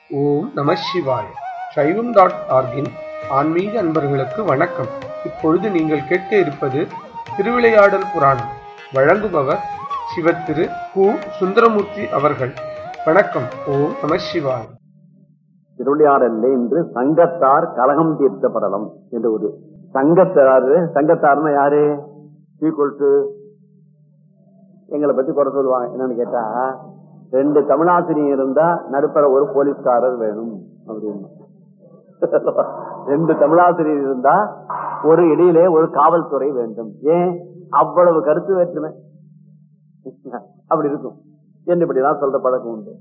ஓம் நம சிவாய சைவம் டாட் ஆர்கின் ஆன்மீக அன்பர்களுக்கு வணக்கம் இப்பொழுது நீங்கள் கேட்க இருப்பது திருவிளையாடல் புராணம் வழங்குபவர் சிவத்திரு கு சுந்தரமூர்த்தி அவர்கள் வணக்கம் ஓம் நம சிவாய திருவிளையாடல்ல இன்று சங்கத்தார் கலகம் தீர்த்தப்படலம் என்று ஒரு சங்கத்தார் சங்கத்தார்னா யாரு ஈக்குவல் டு எங்களை பத்தி குறை சொல்லுவாங்க என்னன்னு கேட்டா ரெண்டு தமிழாசிரியர் இருந்தா நடுப்பற ஒரு போலீஸ்காரர் வேணும் அப்படின்னு ரெண்டு தமிழாசிரியர் இருந்தா ஒரு இடையிலே ஒரு காவல்துறை வேண்டும் ஏன் அவ்வளவு கருத்து வேற்றுமை அப்படி இருக்கும் என்று இப்படிதான் சொல்ற பழக்கம் உண்டு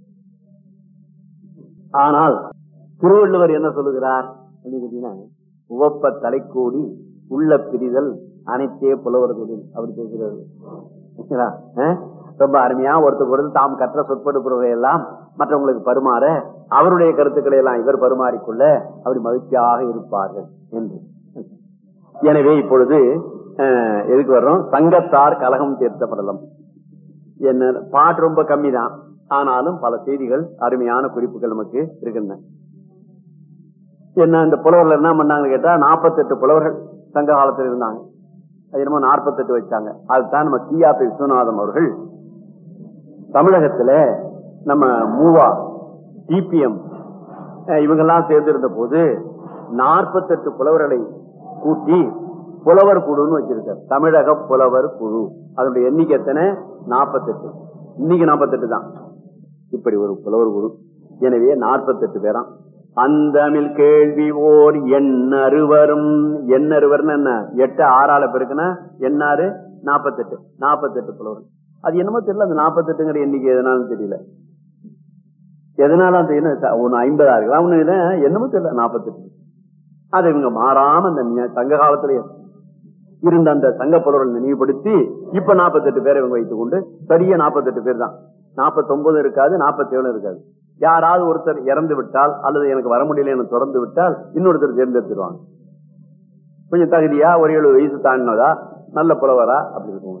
ஆனால் திருவள்ளுவர் என்ன சொல்லுகிறார் அப்படின்னு கேட்டீங்கன்னா உவப்ப தலைக்கூடி உள்ள பிரிதல் அனைத்தே புலவர் தொழில் அப்படி பேசுகிறது சரிங்களா? அஹ்? ரொம்ப அருமையா ஒருத்தர் ஒருத்தர் தாம் கற்ற சொற்படுப்புறவை எல்லாம் மற்றவங்களுக்கு பருமாற அவருடைய கருத்துக்களை எல்லாம் இவர் பருமாறிக்கொள்ள அப்படி மகிழ்ச்சியாக இருப்பார்கள் என்று எனவே இப்பொழுது அஹ், எதுக்கு வர்றோம் சங்கத்தார் கலகம் தீர்த்தப்படலாம் என்ன பாட்டு ரொம்ப கம்மி தான் ஆனாலும் பல செய்திகள் அருமையான குறிப்புகள் நமக்கு இருக்கின்றன என்ன இந்த புலவர்கள் என்ன பண்ணாங்கன்னு கேட்டா நாற்பத்தெட்டு புலவர்கள் சங்க காலத்தில் இருந்தாங்க அது என்னமோ நாற்பத்தெட்டு வச்சாங்க அதுதான் நம்ம கியாபி விஸ்வநாதம் அவர்கள் தமிழகத்துல நம்ம மூவா டிபிஎம் இவங்கெல்லாம் சேர்ந்திருந்த போது நாற்பத்தெட்டு புலவர்களை கூட்டி புலவர் குழுன்னு வச்சிருக்கார் தமிழக புலவர் குழு அதனுடைய எண்ணிக்கை எத்தனை நாற்பத்தெட்டு இன்னைக்கு நாற்பத்தெட்டு தான் இப்படி ஒரு புலவர் குழு எனவே நாற்பத்தெட்டு பேராம் அந்தமிழ் கேள்வி ஓர் எண்ணறுவரும் எண்ணறுவர்னு என்ன எட்டு ஆறால பெருக்குன்னா எண்ணாறு நாற்பத்தெட்டு நாற்பத்தெட்டு புலவர் அது என்னமோ தெரியல அந்த நாற்பத்தெட்டுங்கிற எண்ணிக்கை எதனாலும் தெரியல எதனால அந்த என்ன ஒன்னு ஐம்பதா இருக்கலாம் ஒண்ணு இது என்னமோ தெரியல நாற்பத்தெட்டு அதை இவங்க மாறாம அந்த ஞ- சங்க காலத்திலேயே இருந்த அந்த சங்க புலவர்கள் நினைவுபடுத்தி இப்ப நாற்பத்தெட்டு பேரை இவங்க வைத்துக் கொண்டு சரியா நாற்பத்தெட்டு பேர் தான் நாற்பத்தொன்பது இருக்காது நாற்பத்தேழு இருக்காது யாராவது ஒருத்தர் இறந்து விட்டால் அல்லது எனக்கு வர முடியல என தொடர்ந்து விட்டால் இன்னொருத்தர் தேர்ந்தெடுத்துருவாங்க கொஞ்சம் தகுதியா ஒரு எழுபது வயசு தாண்டினதா நல்ல புலவரா அப்படி இருக்கும்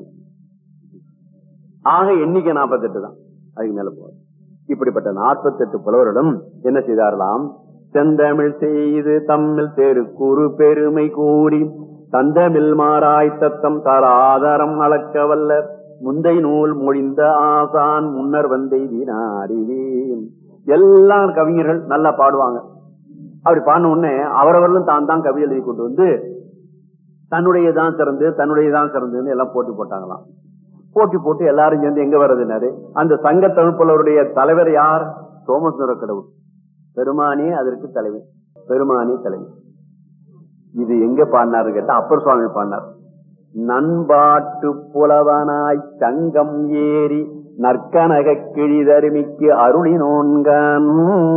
ஆக எண்ணிக்கை நாற்பத்தெட்டு தான் அதுக்கு மேல போகுது இப்படிப்பட்ட நாற்பத்தெட்டு புலவர்களும் என்ன செய்தார்களாம் செந்தமிழ் செய்து தம்மில் தெரு குறு பெருமை கூடி தந்தமிழ் மாறாய் தத்தம் தராதரம் அளக்க வல்ல முந்தை நூல் மொழிந்த ஆசான் முன்னர் வந்தெய்தினாரிவேன் எல்லாம் கவிஞர்கள் நல்லா பாடுவாங்க அப்படி பாடின உடனே அவரவர்களும் தான் தான் கவி எழுதி கொண்டு வந்து தன்னுடையதான் சிறந்து தன்னுடையதான் சிறந்துன்னு எல்லாம் போட்டி போட்டாங்களாம் போட்டி போட்டு எல்லாரும் சேர்ந்து எங்க வர்றதுனாரு அந்த சங்க தமிழ்ப்புலவருடைய தலைவர் யார் சோமசுந்தர கடவுள் பெருமானே அதற்கு தலைவர் பெருமானே தலைவர் இது எங்க பாடினாரு கேட்டா அப்பர் சுவாமி பாடினார் நண்பாட்டு புலவனாய் சங்கம் ஏறி நற்கனக கிழிதருமிக்கு அருளினோன்கான்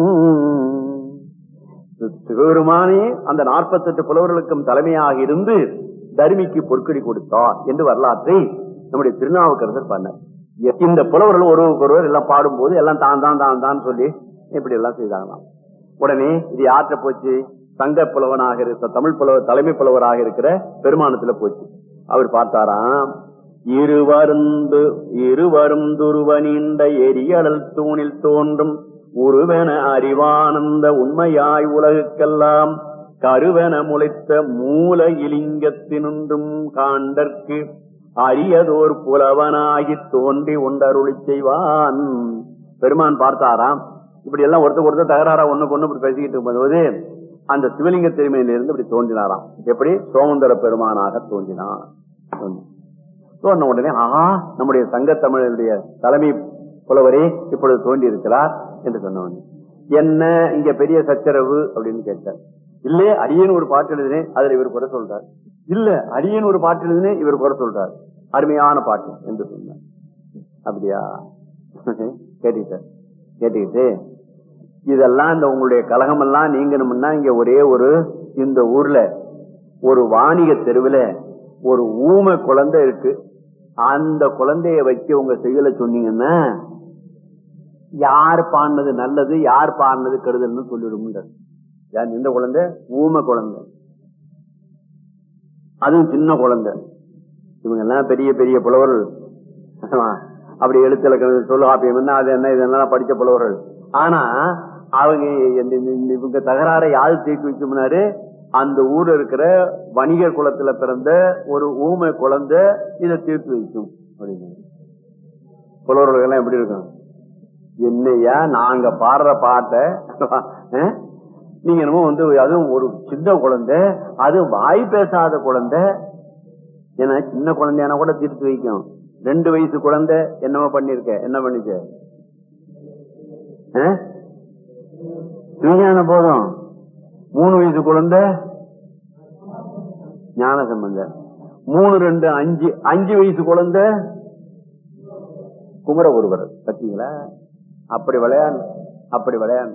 சிவபெருமானே அந்த நாற்பத்தெட்டு புலவர்களுக்கும் தலைமையாக இருந்து தருமிக்கு பொற்கடி கொடுத்தார் என்று வரலாற்றை நம்முடைய திருநாவுக்கரசர் பண்ணார் இந்த புலவர்கள் ஒருவருக்கு ஒருவர் எல்லாம் பாடும்போது எல்லாம் தான் தான் தான் தான் சொல்லி இப்படி எல்லாம் செய்தாங்களாம் உடனே இது யார்கிட்ட போச்சு சங்க புலவனாக இருக்க தமிழ் புலவர் தலைமை புலவராக இருக்கிற பெருமானத்துல போச்சு அவர் பார்த்தாராம் இருவருந்து இருவரும் துருவ நீண்ட எரியடல் தூணில் தோன்றும் உருவென அறிவானந்த உண்மையாய் உலகுக்கெல்லாம் கருவென முளைத்த மூல இலிங்கத்தினுன்றும் காண்டற்கு அரியதோர் புலவனாகி தோன்றி உண்டருளி செய்வான் பெருமான் பார்த்தாராம் இப்படி எல்லாம் ஒருத்தர் ஒருத்தர் தகராறா ஒண்ணுக்கு ஒண்ணு இப்படி பேசிக்கிட்டு இருக்கும்போது அந்த சிவலிங்க திருமையிலிருந்து இப்படி தோன்றினாராம் எப்படி சோமந்தர பெருமானாக தோன்றினார் தோன்றின உடனே ஆஹா நம்முடைய சங்க தமிழனுடைய தலைமை புலவரே இப்பொழுது தோன்றி இருக்கிறார் என்று சொன்னவன் என்ன இங்க பெரிய சச்சரவு அப்படின்னு கேட்டார் இல்ல அரியன் ஒரு பாட்டு எழுதினேன் அதுல இவர் குறை சொல்றார் இல்ல அரியன் ஒரு பாட்டு எழுதினேன் இவர் குறை சொல்றார் அருமையான பாட்டு என்று சொன்னார் அப்படியா கேட்டுக்கிட்டார் கேட்டுக்கிட்டு இதெல்லாம் இந்த உங்களுடைய கழகம் எல்லாம் நீங்கணும்னா இங்க ஒரே ஒரு இந்த ஊர்ல ஒரு வாணிக தெருவுல ஒரு ஊமை குழந்தை இருக்கு அந்த குழந்தைய வச்சு உங்க செய்யல சொன்னீங்கன்னா யார் பாடினது நல்லது யார் பாடினது கெடுதல்னு சொல்லிவிடும் யார் இந்த குழந்தை ஊமை குழந்தை அதுவும் சின்ன குழந்தை இவங்க எல்லாம் பெரிய பெரிய புலவர்கள் ஆமா. அப்படி எழுத்துல சொல்லு ஆப்பியம் என்ன அது என்ன இதெல்லாம் படிச்ச புலவர்கள் ஆனா அவங்க இந்த- இந்த- இந்த- இவங்க தகராறை யாரு தீர்த்து வைக்கும்னாரு அந்த ஊர்ல இருக்கிற வணிகர் குலத்துல பிறந்த ஒரு ஊமை குழந்தை இதை தீர்த்து வைக்கும் அப்படின்னு புலவர்கள் எல்லாம் எப்படி இருக்கும் என்னையா நாங்க பாடுற பாட்டை அஹ், நீங்க என்னமோ வந்து அதுவும் ஒரு சின்ன குழந்தை அது வாய் பேசாத குழந்தை ஏன்னா சின்ன குழந்தையான கூட தீர்த்து வைக்கும் ரெண்டு வயசு குழந்தை என்னமோ பண்ணிருக்க என்ன பண்ணிச்சு அஹ்? சிவஞான போதும் மூணு வயசு குழந்தை ஞான சம்பந்தம் மூணு ரெண்டு அஞ்சு அஞ்சு வயசு குழந்தை குமர ஒருவர் பார்த்தீங்களா அப்படி விளையாடு அப்படி விளையாடு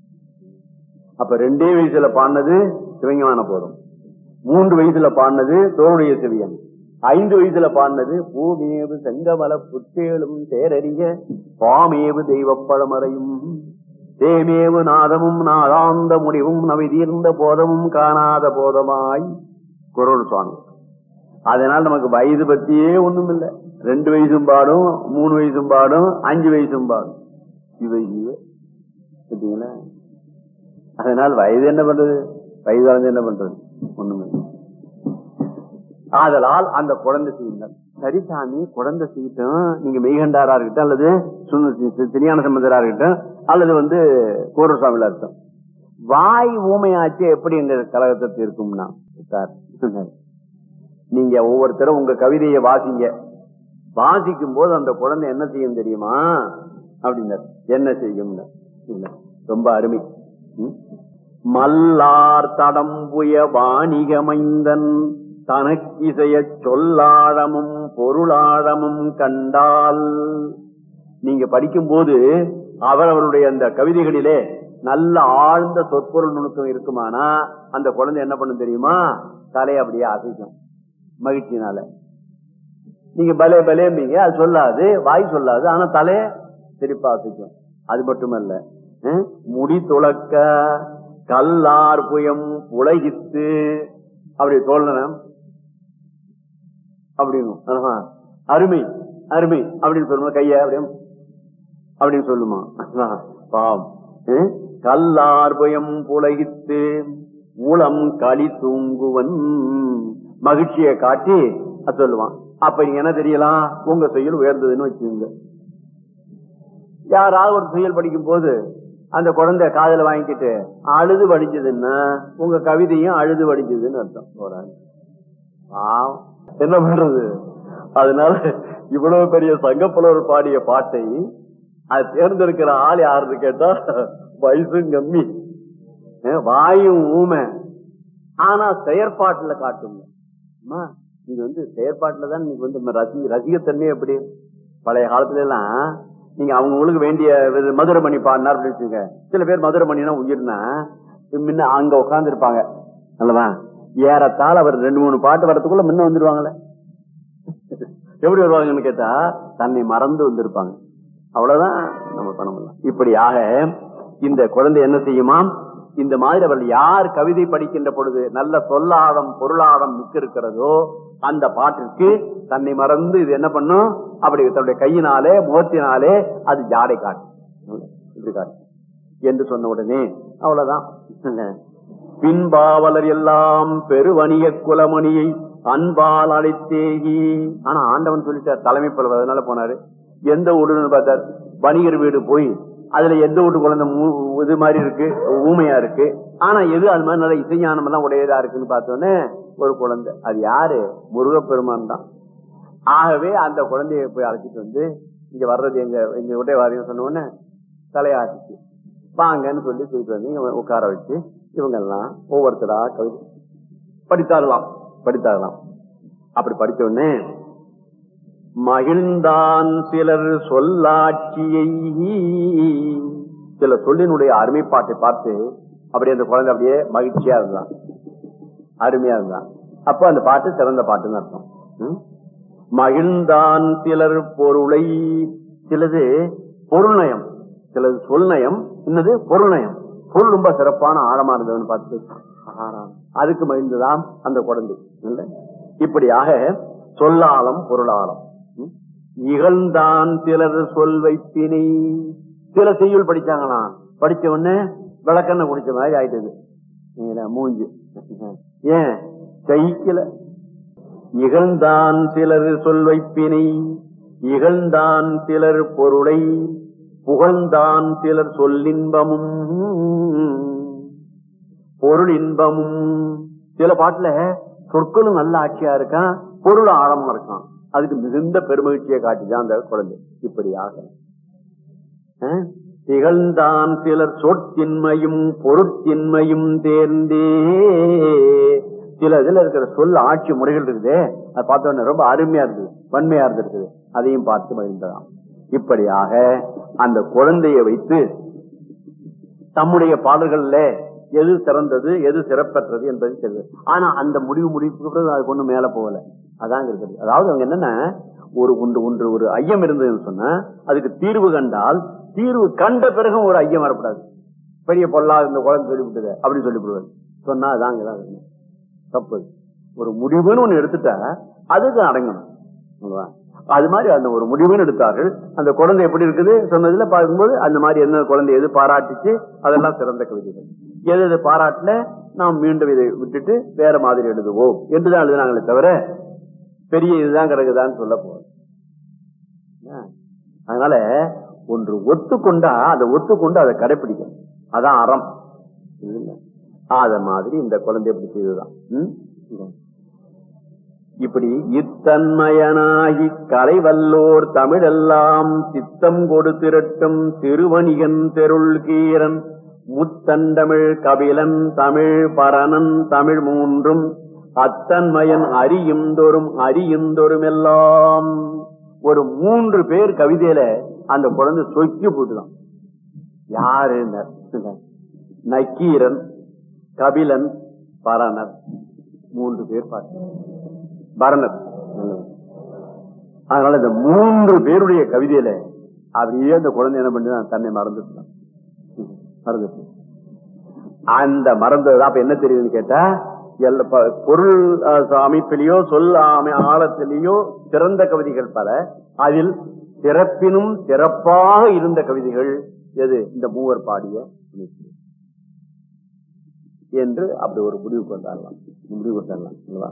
அப்ப ரெண்டே வயசுல பாடினது சிவஞான போதும் மூன்று வயசுல பாடினது தோருடைய செவியன் ஐந்து வயசுல பாடினது பூமேவு செங்கமல புத்தேளும் தேரறிய பாமேவு தெய்வப்பழமறையும் தேமேவு நாதமும் நாதாந்த முடிவும் நவை தீர்ந்த போதமும் காணாத போதமாய் குரல் சுவாமி அதனால நமக்கு வயது பத்தியே ஒண்ணும் இல்ல ரெண்டு வயசும் பாடும் மூணு வயசும் பாடும் அஞ்சு வயசும் பாடும் இவை இவை பார்த்தீங்களா அதனால் வயது என்ன பண்றது வயது வளர்ந்து என்ன பண்றது ஒண்ணுமே இல்லை. ஆதலால் அந்த குழந்தை செய்யுங்கள் சரி சாமி குழந்தை செய்யட்டும் நீங்க மெய்கண்டாரா இருக்கட்டும் அல்லது சுந்த- திருஞான சம்பந்தரா இருக்கட்டும் அல்லது வந்து கூரசாமியில இருக்கட்டும் வாய் ஊமையாச்சு எப்படி எங்க கழகத்தை தீர்க்கும்னா சார் சொன்னாரு. நீங்க ஒவ்வொருத்தரும் உங்க கவிதையை வாசிங்க வாசிக்கும் போது அந்த குழந்தை என்ன செய்யும் தெரியுமா அப்படின்னாரு என்ன செய்யும் ரொம்ப அருமை ம்? மல்லார் தடம்புய வாணிகமைந்தன் தனக்கிசைய சொல்லாழமும் பொருளாழமும் கண்டால் நீங்க படிக்கும்போது அவர் அவருடைய அந்த கவிதைகளிலே நல்ல ஆழ்ந்த சொற்பொருள் நுணுக்கம் இருக்குமானா அந்த குழந்தை என்ன பண்ணும் தெரியுமா தலையை அப்படியே அசைக்கும் மகிழ்ச்சினால நீங்க பலே பலேம்பீங்க அது சொல்லாது வாய் சொல்லாது ஆனா தலைய சிரிப்பா அசைக்கும் அது மட்டுமல்ல அஹ், முடி துளக்க கல்லார் புயம் உலகித்து அப்படி தோழனம் அப்படின்னு ஆஹா, அருமை அருமை அப்படின்னு சொல்லுமா கைய அப்படியே அப்படின்னு சொல்லுமா ஆஹா, பாவம் அஹ், கல்லார் புயம் புலகித்து உளம் களி தூங்குவன் மகிழ்ச்சியை காட்டி அது சொல்லுவான் அப்ப நீங்க என்ன தெரியலாம் உங்க செயல் உயர்ந்ததுன்னு வச்சுங்க யாராவது ஒரு செயல் படிக்கும் போது அந்த குழந்தை காதல வாங்கிக்கிட்டு அழுது வடிஞ்சதுன்னா உங்க கவிதையும் அழுது வடிஞ்சதுன்னு அர்த்தம் போறாங்க பாவம். என்ன பண்றது அதனால இவ்வளவு பெரிய சங்கப்புலவர் பாடிய பாட்டை அது தேர்ந்தெடுக்கிற ஆள் யாருன்னு கேட்டா வயசும் கம்மி அஹ் வாயும் ஊமை ஆனா செயற்பாட்டுல காட்டுங்க அம்மா, நீங்க வந்து செயற்பாட்டுல தான் நீங்க வந்து ரசி ரசிகத்தன்மை எப்படி பழைய காலத்துல எல்லாம் நீங்க அவங்களுக்கு வேண்டிய இது மதுரமணி பாடினார் அப்படின்னு வச்சுங்க சில பேர் மதுரமணினா உயிர்னா முன்ன அங்க உட்கார்ந்து இருப்பாங்க அல்லவா ஏறத்தாழ அவர் ரெண்டு மூணு பாட்டு வரதுக்குள்ள முன்ன வந்துருவாங்களே எப்படி வருவாங்கன்னு கேட்டா தன்னை மறந்து வந்திருப்பாங்க அவ்வளவுதான் நம்ம பண்ண முடியலாம் இப்படியாக இந்த குழந்தை என்ன செய்யுமாம் இந்த மாதிரி அவர்கள் யார் கவிதை படிக்கின்ற பொழுது நல்ல சொல்லாடம் பொருளாடம் மிக்க இருக்கிறதோ அந்த பாட்டிற்கு தன்னை மறந்து இது என்ன பண்ணும் அப்படி தன்னுடைய கையினாலே முகத்தினாலே அது ஜாடை காட்டும் இப்படி காட்டும் என்று சொன்ன உடனே அவ்வளவுதான் பின்பாவலர் எல்லாம் பெருவணிக குலமணியை அன்பால் அழைத்தேகி ஆனா ஆண்டவன் சொல்லிட்டார் தலைமை புலவர் அதனால போனாரு எந்த வீடுன்னு பார்த்தார் வணிகர் வீடு போய் அதுல எந்த வீட்டு குழந்தை மூ- இது மாதிரி இருக்கு ஊமையா இருக்கு ஆனா எது அது மாதிரி நல்ல இசைஞானம் எல்லாம் உடையதா இருக்குன்னு பார்த்தோன்னே ஒரு குழந்தை அது யாரு முருகப்பெருமான் தான் ஆகவே அந்த குழந்தைய போய் அழைச்சிட்டு வந்து இங்க வர்றது எங்க எங்க விட்டே வாரியம் சொன்ன உடனே தலையாட்டிச்சு வாங்கன்னு சொல்லி தூக்கிட்டு வந்து இங்க உட்கார வச்சு இவங்க எல்லாம் ஒவ்வொருத்தரா கவிதை படித்தாரலாம் படித்தாரலாம் அப்படி படிச்ச உடனே மகிழ்ந்தான் சிலர் சொல்லாட்சியை சில சொல்லினுடைய அருமைப்பாட்டை பார்த்து அப்படியே அந்த குழந்தை அப்படியே மகிழ்ச்சியா இருந்தான் அருமையா இருந்தான் அப்ப அந்த பாட்டு சிறந்த பாட்டுன்னு அர்த்தம் ம்? மகிழ்ந்தான் சிலர் பொருளை சிலது பொருள்நயம் சிலது சொல்நயம் இன்னது பொருள்நயம் பொருள் ரொம்ப சிறப்பான ஆழமா இருந்ததுன்னு பார்த்து ஆறாம். அதுக்கு மகிழ்ந்துதான் அந்த குழந்தை இல்ல? இப்படியாக சொல்லாலம் பொருளாலம் ம்? இகழ்ந்தான் சிலர் சொல் வைப்பினை சில செய்யுள் படிச்சாங்களாம் படிச்ச உடனே விளக்கெண்ணெய் குடிச்ச மாதிரி ஆயிட்டது நீங்களா, மூஞ்சி ஏன் சைக்கிள இகழ்ந்தான் சிலர் சொல் வைப்பினை இகழ்ந்தான் சிலர் பொருளை புகழ்ந்தான் சிலர் சொல்லின்பமும் பொருள் இன்பமும் சில பாட்டுல சொற்களும் நல்ல ஆட்சியா இருக்கான் பொருள் ஆழமா இருக்கான் அதுக்கு மிகுந்த பெருமகிழ்ச்சியை காட்டிதான் அந்த குழந்தை இப்படியாக அஹ், திகழ்ந்தான் சிலர் சொற்தின்மையும் பொருட்தின்மையும் தேர்ந்தே சில இதுல இருக்கிற சொல் ஆட்சி முறைகள் இருக்குதே அதை பார்த்த உடனே ரொம்ப அருமையா இருக்குது வன்மையா இருந்திருக்குது அதையும் பார்த்து மகிழ்ந்ததாம் இப்படியாக அந்த குழந்தையை வைத்து தம்முடைய பாடல்கள்ல எது சிறந்தது எது சிறப்பற்றது என்பது தெரியுது ஆனா அந்த முடிவு முடிவுக்கு பிறகு அதுக்கு ஒண்ணு மேல போகல அதாங்க இருக்குது அதாவது அவங்க என்னன்னா ஒரு ஒன்று ஒன்று ஒரு ஐயம் இருந்ததுன்னு சொன்னா அதுக்கு தீர்வு கண்டால் தீர்வு கண்ட பிறகும் ஒரு ஐயம் வரக்கூடாது பெரிய பொல்லா இந்த குழந்தை சொல்லிவிட்டது அப்படின்னு சொல்லிவிடுவாரு சொன்னா அதாங்க தான் இருக்கணும். தப்பு அது. ஒரு முடிவுன்னு ஒண்ணு எடுத்துட்டா அதுக்கு அடங்கணும் இல்லையா? அது மாதிரி அந்த ஒரு முடிவுன்னு எடுத்தார்கள் அந்த குழந்தை எப்படி இருக்குது சொன்னதுல பார்க்கும்போது அந்த மாதிரி என்ன குழந்தை எது பாராட்டிச்சு அதெல்லாம் சிறந்த கவிதைகள் எது எது பாராட்டல நாம் மீண்டும் இதை விட்டுட்டு வேற மாதிரி எழுதுவோம் என்றுதான் எழுதினாங்களே தவிர பெரிய இதுதான் கிடக்குதான்னு சொல்ல போறோம் அதனால ஒன்று ஒத்துக்கொண்டா அதை ஒத்துக்கொண்டு அதை கடைபிடிக்கணும் அதான் அறம் இல்லைங்களா? அத மாதிரி இந்த குழந்தை எப்படி செய்ததுதான் ம்? இப்படி இத்தன்மயனாகி கலைவல்லோர் தமிழெல்லாம் சித்தம் கொடு திரட்டும் திருவணிகன் தெருள் கீரன் முத்தண்டமிழ் கபிலன் தமிழ் பரணன் தமிழ் மூன்றும் அத்தன்மயன் அறியுந்தொரும் அறியுந்தொரும் எல்லாம் ஒரு மூன்று பேர் கவிதையில அந்த குழந்தை சொக்கி போட்டுதான் யாரு நக்கீரன் கபிலன் பரணர் மூன்று பேர் பார்த்து பரணர் அதனால இந்த மூன்று பேருடைய கவிதையில அப்படியே அந்த குழந்தை என்ன பண்ணி தன்னை மறந்துட்டான் மறந்துட்டு அந்த மறந்தது அப்ப என்ன தெரியுதுன்னு கேட்டா எல்லா ப- பொருள் அஹ், அமைப்பிலேயோ சொல் அமை- ஆழத்திலேயோ சிறந்த கவிதைகள் பல அதில் சிறப்பினும் சிறப்பாக இருந்த கவிதைகள் எது இந்த மூவர் பாடிய இசை. என்று அப்படி ஒரு முடிவு கொண்டாடலாம் முடிவு கொண்டாடலாம் அல்லவா?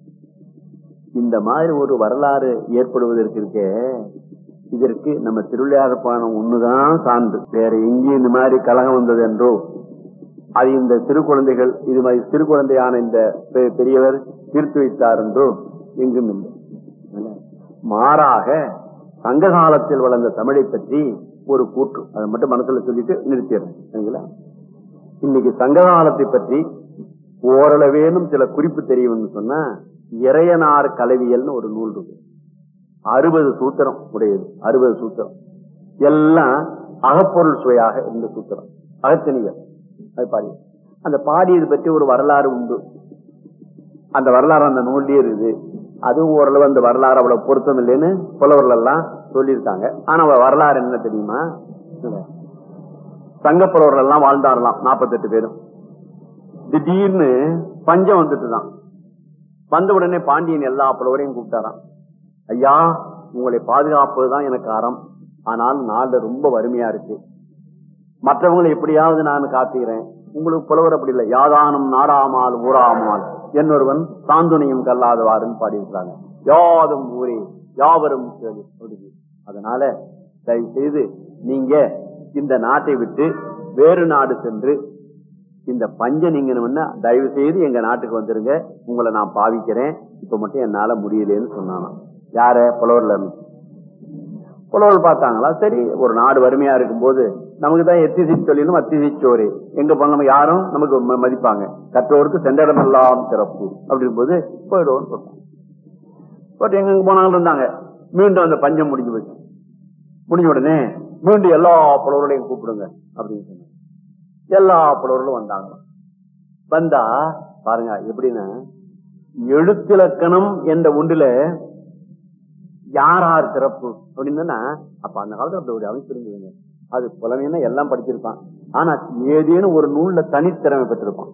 இந்த மாதிரி ஒரு வரலாறு ஏற்படுவதற்கு இருக்கே இதற்கு நம்ம திருவிளையாடல் பானம் ஒண்ணுதான் சான்று வேற எங்கேயும் இந்த மாதிரி கலகம் வந்தது என்றோ அது இந்த சிறு குழந்தைகள் இது மாதிரி சிறு குழந்தையான இந்த பெ- பெரியவர் தீர்த்து வைத்தார் என்றோ எங்கும் இல்லை இல்ல? மாறாக சங்க காலத்தில் வளர்ந்த தமிழை பற்றி ஒரு கூற்று அதை மட்டும் மனசுல சொல்லிட்டு நிறுத்திடுறேன் சரிங்களா இன்னைக்கு சங்க காலத்தை பற்றி ஓரளவேனும் சில குறிப்பு தெரியும்னு சொன்னா இறையனார் கலவியல்னு ஒரு நூல் இருக்கு அறுபது சூத்திரம் உடையது அறுபது சூத்திரம் எல்லாம் அகப்பொருள் சுவையாக இருந்த சூத்திரம் அகத்தனிகள் அது பாடி அந்த பாடியது பற்றி ஒரு வரலாறு உண்டு அந்த வரலாறு அந்த நூல்லயே இருக்குது அதுவும் ஓரளவு அந்த வரலாறு அவ்வளவு பொருத்தம் இல்லைன்னு புலவர்கள் எல்லாம் சொல்லியிருக்காங்க ஆனா அவ வரலாறு என்ன தெரியுமா இல்ல. சங்க புலவர்கள் எல்லாம் வாழ்ந்தாரலாம் நாற்பத்தெட்டு பேரும் திடீர்னு பஞ்சம் வந்துட்டு தான் வந்த உடனே பாண்டியன் எல்லா புலவரையும் கூப்பிட்டாராம் ஐயா உங்களை பாதுகாப்பதுதான் எனக்கு அறம் ஆனால் நாடு ரொம்ப வறுமையா இருக்கு மற்றவங்களை எப்படியாவது நான் காத்துகிறேன் உங்களுக்கு புலவர் அப்படி இல்லை யாதானும் நாடாமால் ஊராமால் என்னொருவன் சாந்துணையும் கல்லாதவாறுன்னு பாடியிருக்கிறாங்க யாதும் ஊரே யாவரும் கேளு அப்படி அதனால தயவு செய்து நீங்க இந்த நாட்டை விட்டு வேறு நாடு சென்று இந்த பஞ்ச நீங்கணும்னா தயவு செய்து எங்க நாட்டுக்கு வந்துருங்க உங்களை நான் பாவிக்கிறேன் இப்ப மட்டும் என்னால முடியலன்னு சொன்னானாம் யார புலவர்ல இருந்து புலவர்கள் பார்த்தாங்களா சரி ஒரு நாடு வறுமையா இருக்கும்போது நமக்கு தான் எத்திசி தொழிலும் அத்திசி சோறு எங்க போனாலும் யாரும் நமக்கு ம- மதிப்பாங்க கற்றோருக்கு சென்றடமெல்லாம் சிறப்பு அப்படிங்கும்போது போயிடுவோம்னு சொல்றாங்க பட் எங்க எங்க போனாலும் இருந்தாங்க மீண்டும் அந்த பஞ்சம் முடிஞ்சு போச்சு முடிஞ்ச உடனே மீண்டும் எல்லா புலவர்களையும் கூப்பிடுங்க அப்படின்னு சொன்னாங்க எல்லா புலவர்களும் வந்தாங்க வந்தா பாருங்க எப்படின்னா எழுத்திலக்கணம் என்ற ஒன்றுல யார் யார் சிறப்பு அப்படின்னா அப்ப அந்த காலத்துல அப்படி ஒரு அமைப்பு இருந்ததுங்க அது புலமைன்னா எல்லாம் படிச்சிருப்பான் ஆனா ஏதேனும் ஒரு நூல்ல தனித்திறமை பெற்றிருப்பான்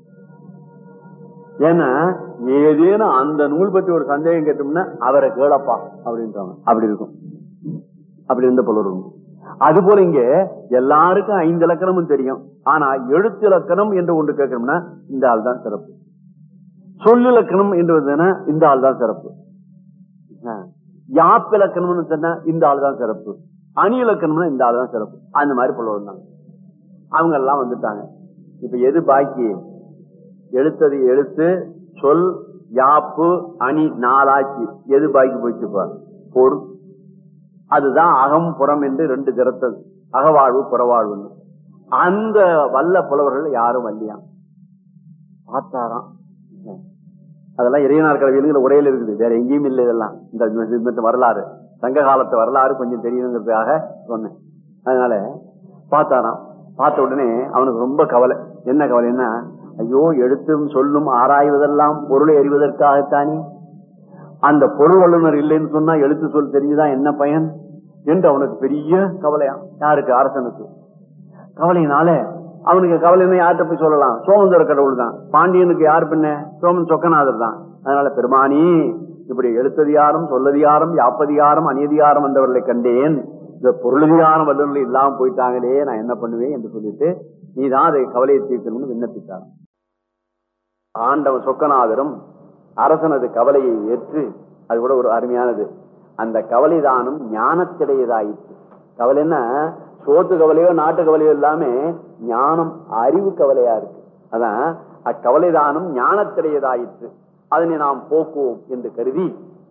ஏன்னா ஏதேனும் அந்த நூல் பத்தி ஒரு சந்தேகம் கேட்டோம்னா அவரை கேளப்பா அப்படின்றாங்க அப்படி இருக்கும் அப்படி இருந்த புலவர் உண்டு அது போல இங்க எல்லாருக்கும் ஐந்து இலக்கணமும் தெரியும் ஆனா எழுத்து இலக்கணம் என்று ஒன்று கேட்கணும்னா இந்த ஆள் தான் சிறப்பு சொல்லிலக்கணம் என்று வந்ததுன்னா இந்த ஆள் தான் சிறப்பு யாப் இலக்கணம்னு சொன்னா இந்த ஆள் தான் சிறப்பு அணி இலக்கணம்னா இந்த ஆள் தான் சிறப்பு அந்த மாதிரி போல வந்தாங்க அவங்க எல்லாம் வந்துட்டாங்க இப்ப எது பாக்கி எழுத்தது எழுத்து சொல் யாப்பு அணி நாளாச்சு எது பாக்கி போச்சுப்பா பொருள் அதுதான் அகம் புறம் என்று ரெண்டு திறத்தது அகவாழ்வு புறவாழ்வு அந்த வல்ல புலவர்கள் யாரும் வல்லியாம் பார்த்தாராம் அதெல்லாம் இறையனார் கல்வியில் உரையில் இருக்குது வேற எங்கேயும் இல்லை இதெல்லாம் இந்த இந்த வரலாறு சங்க காலத்து வரலாறு கொஞ்சம் தெரியணுங்கிறதுக்காக சொன்னேன் அதனால பார்த்தாராம் பார்த்த உடனே அவனுக்கு ரொம்ப கவலை என்ன கவலைன்னா ஐயோ எழுத்தும் சொல்லும் ஆராய்வதெல்லாம் பொருளை அறிவதற்காகத்தானே அந்த பொருள் வல்லுநர் இல்லைன்னு சொன்னா எழுத்து சொல் தெரிஞ்சுதான் என்ன பயன் என்று அவனுக்கு பெரிய கவலையா யாருக்கு அரசனுக்கு கவலையினால அவனுக்கு கவலைன்னு யார்கிட்ட போய் சொல்லலாம் சோமந்தர கடவுள் தான் பாண்டியனுக்கு யார் பின்ன சோமன் சொக்கநாதர் தான் அதனால பெருமானி இப்படி எழுத்ததிகாரம் சொல்லதிகாரம் யாப்பதிகாரம் அநியதிகாரம் வந்தவர்களை கண்டேன் இந்த பொருளதிகாரம் வல்லுநர்கள் இல்லாம போயிட்டாங்களே நான் என்ன பண்ணுவேன் என்று சொல்லிட்டு நீதான் அதை கவலையை தீர்க்கணும்னு விண்ணப்பித்தார் ஆண்டவன் சொக்கநாதரும் அரசனது கவலையை ஏற்று அது கூட ஒரு அருமையானது அந்த கவலை தானும் ஞானத்திடையதாயிற்று கவலைன்னா சோத்து கவலையோ நாட்டு கவலையோ எல்லாமே ஞானம் அறிவு கவலையா இருக்கு அதான் அக்கவலை தானும் ஞானத்திடையதாயிற்று அதனை நாம் போக்குவோம் என்று கருதி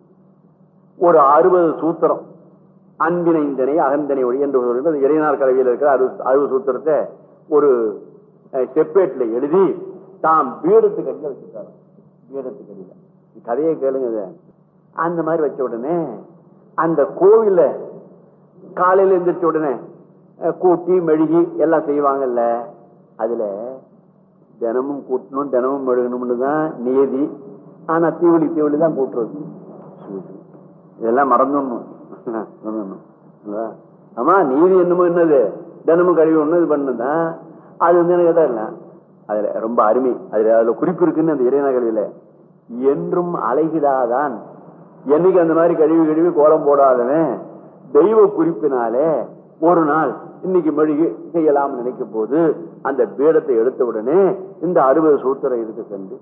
ஒரு அறுபது சூத்திரம் அன்பினைந்தனை அகந்தனை ஒளி என்று சொல்றது இறையனார் கலவையில் இருக்கிற அறுபது அறுபது சூத்திரத்தை ஒரு செப்பேட்ல எழுதி தாம் பீடத்துக்கு அடியில் வச்சுட்டாரு பீடத்துக்கு அடியில் கதையை கேளுங்க இதை. அந்த மாதிரி வச்ச உடனே அந்த கோவில காலையில எந்திரிச்ச உடனே அஹ், கூட்டி மெழுகி எல்லாம் செய்வாங்கல்ல அதுல தினமும் கூட்டணும் தினமும் மெழுகணும்னு தான் நியதி ஆனா தீவளி தீவளி தான் கூட்டுறது இதெல்லாம் மறந்துடணும் மறந்துடணும். இல்லையா? ஆமா நீதி என்னமோ என்னது தினமும் கழுவி ஒண்ணு இது பண்ணுதான் அது வந்து எனக்கு கேட்டா இல்ல அதுல ரொம்ப அருமை அதுல அதுல குறிப்பு இருக்குன்னு அந்த இறைநா கல்வியில என்றும் அலைகிடாதான் என்னைக்கு அந்த மாதிரி கழுவி கழுவி கோலம் போடாதவன் தெய்வ குறிப்பினாலே ஒரு நாள் இன்னைக்கு மெழுகி செய்யலாம் நினைக்கும் போது அந்த பீடத்தை எடுத்த உடனே இந்த அறுபது சூத்திரம் இருக்கு கண்டு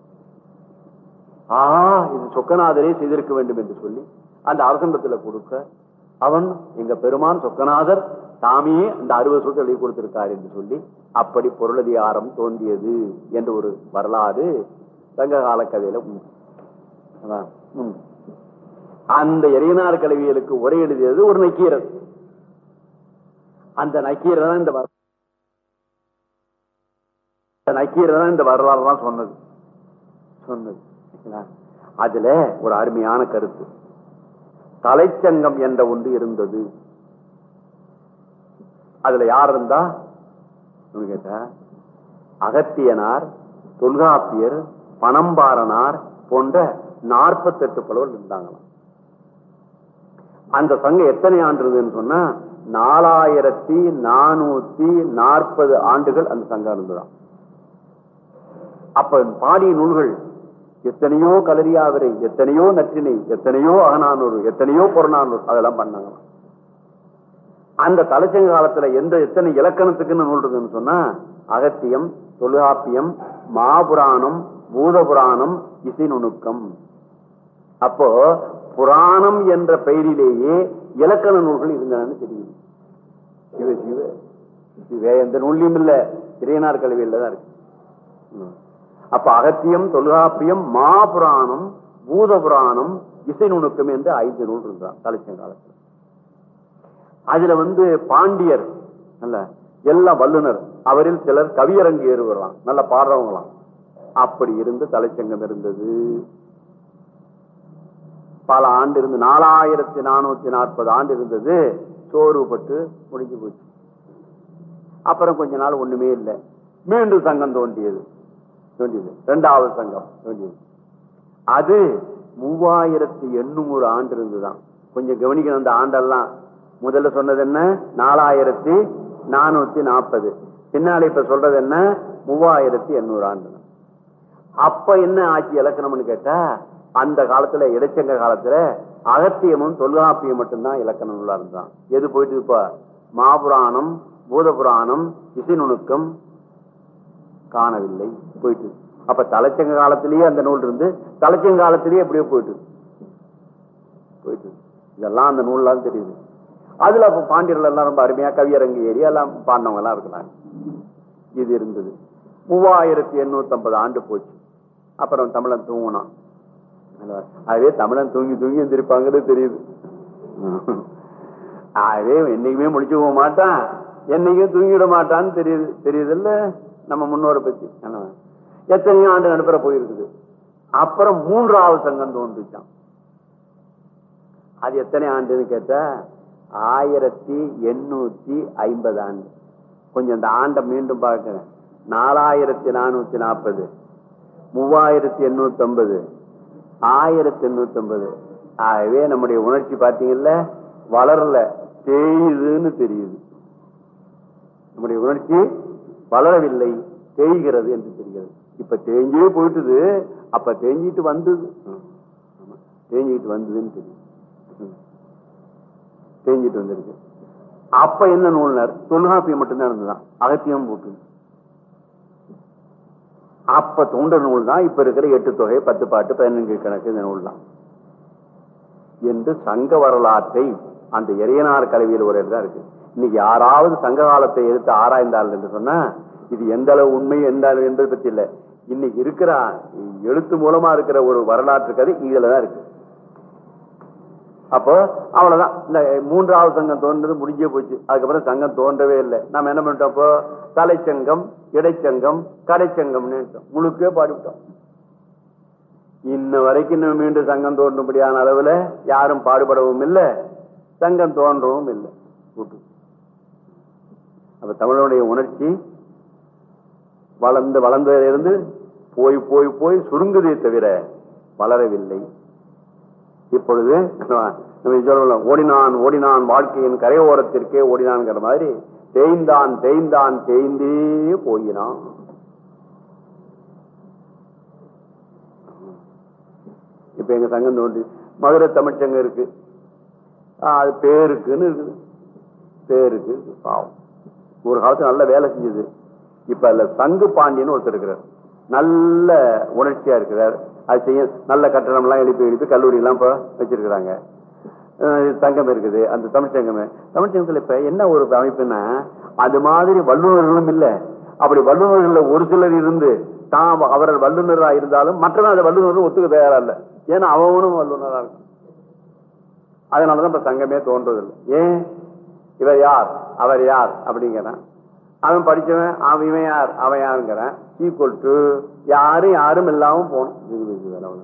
ஆ இது சொக்கநாதரே செய்திருக்க வேண்டும் என்று சொல்லி அந்த அரசண்டத்துல கொடுக்க அவன் எங்க பெருமான் சொக்கநாதர் தாமே அந்த அறுபது சூத்திரம் எழுதி கொடுத்திருக்கார் என்று சொல்லி அப்படி பொருளதிகாரம் தோன்றியது என்ற ஒரு வரலாறு சங்க கால கதையில உண்டு. அதான், உண்டு. அந்த இறையனார் கல்வியலுக்கு உரை எழுதியது ஒரு நக்கீரர் அந்த நக்கீரர் தான் இந்த வர- அந்த நக்கீரர் தான் இந்த வரலாறு தான் சொன்னது சொன்னது சரிங்களா? அதுல ஒரு அருமையான கருத்து தலைச்சங்கம் என்ற ஒன்று இருந்தது அதுல யார் இருந்தா அப்படின்னு கேட்டா அகத்தியனார் தொல்காப்பியர் பணம்பாரனார் போன்ற நாற்பத்தெட்டு புலவர்கள் இருந்தாங்களாம் அந்த சங்கம் எத்தனை ஆண்டு இருந்ததுன்னு சொன்னா நாலாயிரத்தி நானூத்தி நாற்பது ஆண்டுகள் அந்த சங்கம் இருந்ததாம் அப்ப பாடிய நூல்கள் எத்தனையோ கலரியாவிரை எத்தனையோ நற்றினை எத்தனையோ அகநானூறு எத்தனையோ புறநானூறு அதெல்லாம் பண்ணாங்களாம் அந்த தலைச்சங்க காலத்துல எந்த எத்தனை இலக்கணத்துக்குன்னு நூல் இருக்குன்னு சொன்னா அகத்தியம் தொல்காப்பியம் மாபுராணம் பூதபுராணம் இசை நுணுக்கம் அப்போ புராணம் என்ற பெயரிலேயே இலக்கண நூல்கள் இருந்தனன்னு தெரியும் சிவ சிவ இது வேற எந்த நூல்லையும் இல்ல இறையனார் கல்வியில தான் இருக்கு ம். அப்ப அகத்தியம் தொல்காப்பியம் மாபுராணம் பூதபுராணம் இசை நுணுக்கம் என்று ஐந்து நூல் இருந்தான் தலைச்சங்க காலத்துல அதுல வந்து பாண்டியர் நல்ல எல்லாம் வல்லுனர் அவரில் சிலர் கவியரங்கு ஏறுவலாம் நல்ல பாடுறவங்களாம் அப்படி இருந்து தலைச்சங்கம் இருந்தது பல ஆண்டு இருந்து நாலாயிரத்தி நானூத்தி நாற்பது ஆண்டு இருந்தது சோர்வுபட்டு முடிஞ்சு போச்சு அப்புறம் கொஞ்ச நாள் ஒண்ணுமே இல்லை மீண்டும் சங்கம் தோன்றியது தோன்றியது இரண்டாவது சங்கம் தோன்றியது அது மூவாயிரத்தி எண்ணூறு ஆண்டு இருந்துதான் கொஞ்சம் கவனிக்கணும் அந்த ஆண்டெல்லாம் முதல்ல சொன்னது என்ன நாலாயிரத்தி நானூத்தி நாற்பது பின்னால இப்ப சொல்றது என்ன மூவாயிரத்தி எண்ணூறு ஆண்டு அப்ப என்ன ஆட்சி இலக்கணம்னு கேட்டா அந்த காலத்துல இடைச்சங்க காலத்துல அகத்தியமும் தொல்காப்பியம் மட்டும்தான் இலக்கண நூலா இருந்தான் எது போயிட்டு இப்ப மாபுராணம் பூதபுராணம் இசை நுணுக்கம் காணவில்லை போயிட்டு அப்ப தலைச்சங்க காலத்திலேயே அந்த நூல் இருந்து தலைச்சங்க காலத்திலேயே எப்படியோ போயிட்டு போயிட்டு இதெல்லாம் அந்த நூல்லாம் தெரியுது அதுல அப்ப பாண்டியர்கள் எல்லாம் ரொம்ப அருமையா கவியரங்கு ஏறி எல்லாம் பாடினவங்க எல்லாம் இருக்கிறாங்க இது இருந்தது மூவாயிரத்தி எண்ணூத்தி ஐம்பது ஆண்டு போச்சு அப்புறம் தமிழன் தூங்கினான் அதுவே தமிழன் தூங்கி தூங்கி எந்திருப்பாங்கிறது தெரியுது அதுவே என்னைக்குமே முடிச்சு போக மாட்டான் என்னைக்கும் தூங்கிட மாட்டான்னு தெரியுது தெரியுது இல்ல நம்ம முன்னோரை பத்தி எத்தனையோ ஆண்டு நடுப்புற போயிருக்குது அப்புறம் மூன்றாவது சங்கம் தோன்றுச்சான் அது எத்தனை ஆண்டுன்னு கேட்டா ஆயிரத்தி எண்ணூத்தி ஐம்பது ஆண்டு கொஞ்சம் அந்த ஆண்டை மீண்டும் பார்க்கிறேன் நாலாயிரத்தி நானூத்தி நாற்பது மூவாயிரத்தி எண்ணூத்தி ஐம்பது ஆயிரத்தி எண்ணூத்தி ஐம்பது ஆகவே நம்முடைய உணர்ச்சி பாத்தீங்கல்ல வளரல தேயுதுன்னு தெரியுது நம்முடைய உணர்ச்சி வளரவில்லை தேய்கிறது என்று தெரிகிறது இப்ப தேஞ்சே போயிட்டுது அப்ப தேஞ்சிட்டு வந்தது தேஞ்சிட்டு வந்ததுன்னு தெரியும் தேஞ்சிட்டு வந்திருக்கு அப்ப என்ன நூல்னர் தொல்காப்பியம் மட்டும்தான் இருந்ததுதான் அகத்தியம் போட்டு அப்ப தோன்ற நூல் தான் இப்ப இருக்கிற எட்டு தொகை பத்து பாட்டு பதினஞ்சு கணக்கு இந்த நூல் தான் என்று சங்க வரலாற்றை அந்த இறையனார் கல்வியில் ஒரு தான் இருக்கு இன்னைக்கு யாராவது சங்க காலத்தை எடுத்து ஆராய்ந்தால் என்று சொன்னா இது எந்த அளவு உண்மை எந்த அளவு என்பது பத்தி இல்ல இன்னைக்கு இருக்கிற எழுத்து மூலமா இருக்கிற ஒரு வரலாற்று கதை இதுலதான் இருக்கு அப்போ அவ்வளவுதான் இந்த மூன்றாவது சங்கம் தோன்றது முடிஞ்சே போச்சு அதுக்கப்புறம் சங்கம் தோன்றவே இல்லை நாம என்ன பண்ணிட்டோம் அப்போ தலைச்சங்கம் இடைச்சங்கம் கடைச்சங்கம்னு முழுக்கே பாடிவிட்டோம் இன்ன வரைக்கும் இன்னும் மீண்டும் சங்கம் தோன்றும்படியான அளவுல யாரும் பாடுபடவும் இல்லை சங்கம் தோன்றவும் இல்லை அப்ப தமிழனுடைய உணர்ச்சி வளர்ந்து வளர்ந்ததிலிருந்து போய் போய் போய் சுருங்குதே தவிர வளரவில்லை இப்பொழுது நம்ம சொல்லலாம் ஓடினான் ஓடினான் வாழ்க்கையின் கரையோரத்திற்கே ஓடினான்ங்கிற மாதிரி தேய்ந்தான் தேய்ந்தான் தேய்ந்தே போயினான் இப்ப எங்க சங்கம் தோன்றி மதுரை தமிழ்ச்சங்கம் இருக்கு அது பேருக்குன்னு இருக்குது பேருக்கு பாவம் ஒரு காலத்துல நல்ல வேலை செஞ்சது இப்ப அதுல சங்கு பாண்டியன்னு ஒருத்தர் இருக்கிறார் நல்ல உணர்ச்சியா இருக்கிறார் அது செய்ய நல்ல கட்டணம் எல்லாம் எழுப்பி எழுப்பி கல்லூரி எல்லாம் இப்ப வச்சிருக்கிறாங்க சங்கம் இருக்குது அந்த தமிழ்ச்சங்கமே தமிழ்ச்சங்கத்துல இப்ப என்ன ஒரு அமைப்புன்னா அது மாதிரி வல்லுநர்களும் இல்ல அப்படி வல்லுநர்கள் ஒரு சிலர் இருந்து தான் அவர்கள் வல்லுநரா இருந்தாலும் மற்றவன் அந்த வல்லுநர்கள் ஒத்துக்க தயாரா இல்ல ஏன்னா அவனும் வல்லுநரா இருக்கும் அதனாலதான் இப்ப சங்கமே தோன்றதில்லை ஏன் இவர் யார் அவர் யார் அப்படிங்கிறான் அவன் படிச்சவன் அவன் இவன் யார் அவன் யாருங்கிறான் ஈக்குவல் டு யாரும் யாரும் இல்லாம போகணும்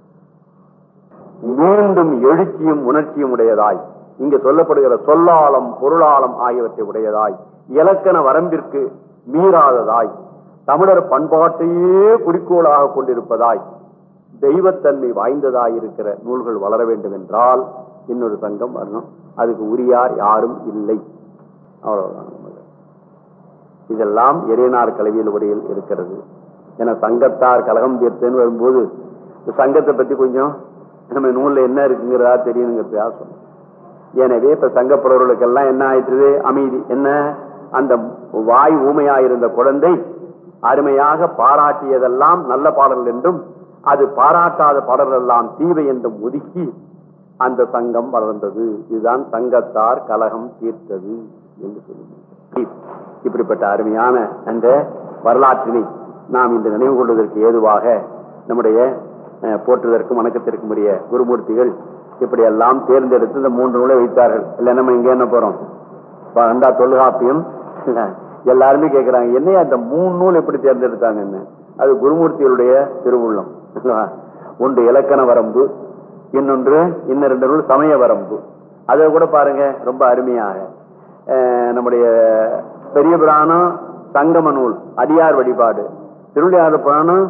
மீண்டும் எழுச்சியும் உணர்ச்சியும் உடையதாய் இங்க சொல்லப்படுகிற சொல்லாளம் பொருளாளம் ஆகியவற்றை உடையதாய் இலக்கண வரம்பிற்கு மீறாததாய் தமிழர் பண்பாட்டையே குறிக்கோளாக கொண்டிருப்பதாய் தெய்வத்தன்மை வாய்ந்ததாய் இருக்கிற நூல்கள் வளர வேண்டும் என்றால் இன்னொரு சங்கம் வரணும் அதுக்கு உரியார் யாரும் இல்லை அவ்வளவுதான் இதெல்லாம் எரியனார் கல்வியில் உரையில் இருக்கிறது என சங்கத்தார் கழகம் தீர்த்தன்னு வரும்போது சங்கத்தை பத்தி கொஞ்சம் நம்ம நூல்ல என்ன இருக்குங்கிறதா தெரியுங்கிறதா சொன்னோம் எனவே இப்ப சங்கப்புறவர்களுக்கெல்லாம் என்ன ஆயிற்று அமைதி என்ன அந்த வாய் ஊமையா இருந்த குழந்தை அருமையாக பாராட்டியதெல்லாம் நல்ல பாடல் என்றும் அது பாராட்டாத பாடல்கள் எல்லாம் தீவை என்றும் ஒதுக்கி அந்த சங்கம் வளர்ந்தது இதுதான் சங்கத்தார் கலகம் தீர்த்தது என்று சொல்லி இப்படிப்பட்ட அருமையான அந்த வரலாற்றினை நாம் இந்த நினைவு கொள்வதற்கு ஏதுவாக நம்முடைய போற்றுவதற்கும் வணக்கத்திற்கும் உரிய குருமூர்த்திகள் இப்படி எல்லாம் தேர்ந்தெடுத்து இந்த மூன்று நூலை வைத்தார்கள் இல்ல நம்ம இங்க என்ன போறோம் வந்தா தொல்காப்பியம் எல்லாருமே கேட்கிறாங்க என்னையா அந்த மூணு நூல் எப்படி தேர்ந்தெடுத்தாங்கன்னு அது குருமூர்த்திகளுடைய திருவுள்ளம் ஒன்று இலக்கண வரம்பு இன்னொன்று இன்னும் ரெண்டு நூல் சமய வரம்பு அதை கூட பாருங்க ரொம்ப அருமையாக நம்முடைய பெரிய புராணம் சங்கம நூல் அடியார் வழிபாடு திருவிளையாடு புராணம்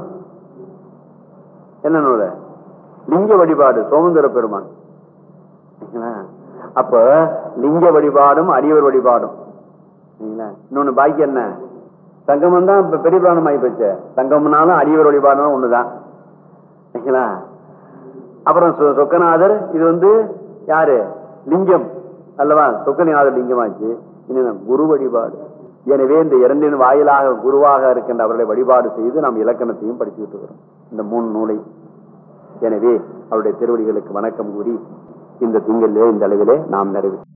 என்ன நூல் லிங்க வழிபாடு சோமந்தர பெருமான் அப்ப லிங்க வழிபாடும் அடியவர் வழிபாடும் இன்னொன்னு பாக்கி என்ன சங்கமம் தான் இப்ப பெரிய புராணம் ஆகி போச்சு சங்கம்னாலும் அடியவர் வழிபாடும் ஒண்ணுதான் அப்புறம் சொக்கநாதர் இது வந்து யாரு லிங்கம் அல்லவா சொக்கநாதர் லிங்கமாச்சு இனி நாம் குரு வழிபாடு எனவே இந்த இரண்டின் வாயிலாக குருவாக இருக்கின்ற அவர்களை வழிபாடு செய்து நாம் இலக்கணத்தையும் படிச்சுக்கிட்டு இருக்கிறோம் இந்த மூணு நூலை எனவே அவருடைய திருவடிகளுக்கு வணக்கம் கூறி இந்த திங்களிலே இந்த அளவிலே நாம் நிறைவு